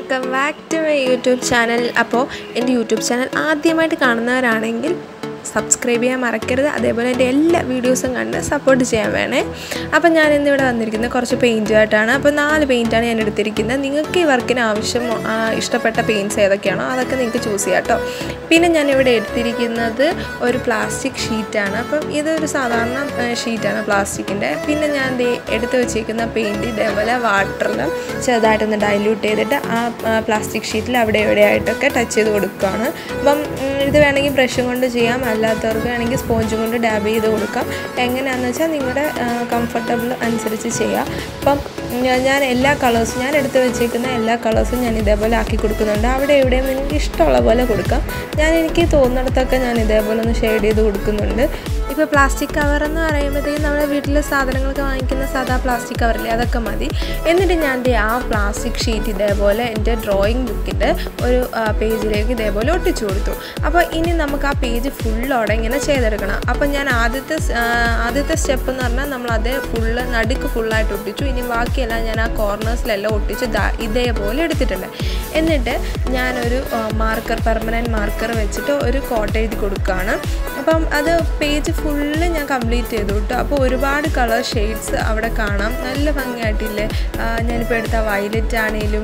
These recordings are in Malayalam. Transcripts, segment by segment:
welcome back to my YouTube channel അപ്പോൾ എൻ്റെ യൂട്യൂബ് ചാനൽ ആദ്യമായിട്ട് കാണുന്നവരാണെങ്കിൽ സബ്സ്ക്രൈബ് ചെയ്യാൻ മറക്കരുത് അതേപോലെ എൻ്റെ എല്ലാ വീഡിയോസും കണ്ട് സപ്പോർട്ട് ചെയ്യാൻ വേണേ അപ്പോൾ ഞാൻ ഇന്നിവിടെ വന്നിരിക്കുന്നത് കുറച്ച് പെയിൻറ്റുമായിട്ടാണ് അപ്പോൾ നാല് പെയിൻറ്റാണ് ഞാൻ എടുത്തിരിക്കുന്നത് നിങ്ങൾക്ക് ഈ വർക്കിന് ആവശ്യം ആ, ഇഷ്ടപ്പെട്ട പെയിൻറ്റ്സ് ഏതൊക്കെയാണോ അതൊക്കെ നിങ്ങൾക്ക് ചൂസ് ചെയ്യാം കേട്ടോ പിന്നെ ഞാൻ ഇവിടെ എടുത്തിരിക്കുന്നത് ഒരു പ്ലാസ്റ്റിക് ഷീറ്റാണ് അപ്പം ഇതൊരു സാധാരണ ഷീറ്റാണ് പ്ലാസ്റ്റിക്കിൻ്റെ പിന്നെ ഞാൻ ദേ എടുത്ത് വെച്ചിരിക്കുന്ന പെയിൻറ്റ് ഇതേപോലെ വാട്ടറിൽ ചെറുതായിട്ടൊന്ന് ഡൈല്യൂട്ട് ചെയ്തിട്ട് ആ പ്ലാസ്റ്റിക് ഷീറ്റിൽ അവിടെ ഇവിടെ ആയിട്ടൊക്കെ ടച്ച് ചെയ്ത് കൊടുക്കുകയാണ് അപ്പം ഉം, ഇത് വേണമെങ്കിൽ ബ്രഷും കൊണ്ട് ചെയ്യാം അല്ലാത്തവർക്ക് വേണമെങ്കിൽ സ്പോഞ്ചും കൊണ്ട് ഡാബ് ചെയ്ത് കൊടുക്കാം എങ്ങനെയാണെന്ന് വെച്ചാൽ നിങ്ങളുടെ കംഫർട്ടബിൾ അനുസരിച്ച് ചെയ്യാം അപ്പം ഞാൻ- ഞാൻ എല്ലാ കളേഴ്സും ഞാൻ എടുത്ത് വെച്ചേക്കുന്ന എല്ലാ കളേഴ്സും ഞാൻ ഇതേപോലെ ആക്കി കൊടുക്കുന്നുണ്ട് അവിടെ എവിടെയും നിങ്ങൾക്ക് ഇഷ്ടമുള്ള പോലെ കൊടുക്കാം ഞാൻ എനിക്ക് തോന്നുന്നിടത്തൊക്കെ ഞാൻ ഇതേപോലെ ഒന്ന് ഷെയ്ഡ് ചെയ്ത് കൊടുക്കുന്നുണ്ട് ഇപ്പോൾ പ്ലാസ്റ്റിക് കവർ എന്ന് പറയുമ്പോഴത്തേക്കും നമ്മുടെ വീട്ടിൽ സാധനങ്ങളൊക്കെ വാങ്ങിക്കുന്ന സാധാ പ്ലാസ്റ്റിക് കവറില്ലേ അതൊക്കെ മതി എന്നിട്ട് ഞാൻ ദേ ആ പ്ലാസ്റ്റിക് ഷീറ്റ് ഇതേപോലെ എൻ്റെ ഡ്രോയിങ് ബുക്കിൻ്റെ ഒരു ആ, പേജിലേക്ക് ഇതേപോലെ ഒട്ടിച്ചു കൊടുത്തു അപ്പോൾ ഇനി നമുക്ക് ആ പേജ് ഫുള്ളോടെ ഇങ്ങനെ ചെയ്തെടുക്കണം അപ്പോൾ ഞാൻ ആദ്യത്തെ സ്- ആ, ആദ്യത്തെ സ്റ്റെപ്പ് എന്ന് പറഞ്ഞാൽ നമ്മൾ അതേ ഫുള്ള് നടുക്ക് ഫുള്ളായിട്ട് ഒട്ടിച്ചു ഇനി ബാക്കിയെല്ലാം ഞാൻ ആ കോർണേഴ്സിലെല്ലാം ഒട്ടിച്ച് ദാ ഇതേപോലെ എടുത്തിട്ടുണ്ട് എന്നിട്ട് ഞാനൊരു മാർക്കർ പെർമനൻറ്റ് മാർക്കർ വെച്ചിട്ട് ഒരു കോട്ട് എഴുതി കൊടുക്കുകയാണ് അപ്പം അത് പേജ് ഫുള്ള് ഞാൻ കംപ്ലീറ്റ് ചെയ്തു കേട്ടോ അപ്പോൾ ഒരുപാട് കളർ ഷെയ്ഡ്സ് അവിടെ കാണാം നല്ല ഭംഗിയായിട്ടില്ലേ ആ, ഞാനിപ്പോൾ എടുത്ത വയലറ്റ് ആണെങ്കിലും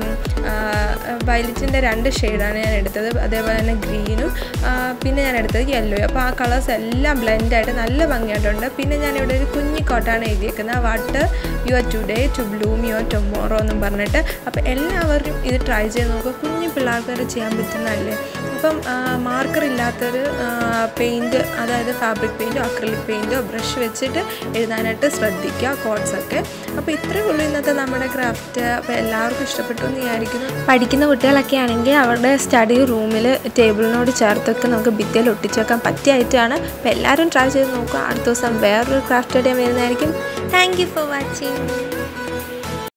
വയലറ്റിൻ്റെ രണ്ട് ഷെയ്ഡാണ് ഞാൻ എടുത്തത് അതേപോലെ തന്നെ ഗ്രീനും പിന്നെ ഞാൻ എടുത്തത് യെല്ലോ അപ്പോൾ ആ കളേഴ്സ് എല്ലാം ബ്ലെൻഡായിട്ട് നല്ല ഭംഗിയായിട്ടുണ്ട് പിന്നെ ഞാനിവിടെ ഒരു കുഞ്ഞി കോട്ടാണ് എഴുതിയേക്കുന്നത് what your today to bloom your tomorrow എന്നും പറഞ്ഞിട്ട് അപ്പോൾ എല്ലാവരും ഇത് ട്രൈ ചെയ്ത് നോക്കുക കുഞ്ഞു പിള്ളേർക്ക് വരെ ചെയ്യാൻ പറ്റുന്നതല്ലേ അപ്പം മാർക്കർ ഇല്ലാത്തൊരു പെയിൻറ്റ് അതായത് ഫാബ്രിക് പെയിൻറ്റോ അക്രിലിക് പെയിൻറ്റോ ബ്രഷ് വെച്ചിട്ട് എഴുതാനായിട്ട് ശ്രദ്ധിക്കുക കോഡ്സൊക്കെ അപ്പോൾ ഇത്രയേ ഉള്ളൂ ഇന്നത്തെ നമ്മുടെ ക്രാഫ്റ്റ് അപ്പോൾ എല്ലാവർക്കും ഇഷ്ടപ്പെട്ടു എന്ന് വിചാരിക്കുന്നു പഠിക്കുന്ന കുട്ടികളൊക്കെ ആണെങ്കിൽ അവരുടെ സ്റ്റഡി റൂമിൽ ടേബിളിനോട് ചേർത്തൊക്കെ നമുക്ക് ഭിത്തിയിൽ ഒട്ടിച്ച് വെക്കാൻ പറ്റിയായിട്ടാണ് അപ്പോൾ എല്ലാവരും ട്രൈ ചെയ്ത് നോക്കുക അടുത്ത ദിവസം വേറൊരു ക്രാഫ്റ്റ് ഐഡിയ വരുന്നതായിരിക്കും താങ്ക് യു ഫോർ വാച്ചിങ്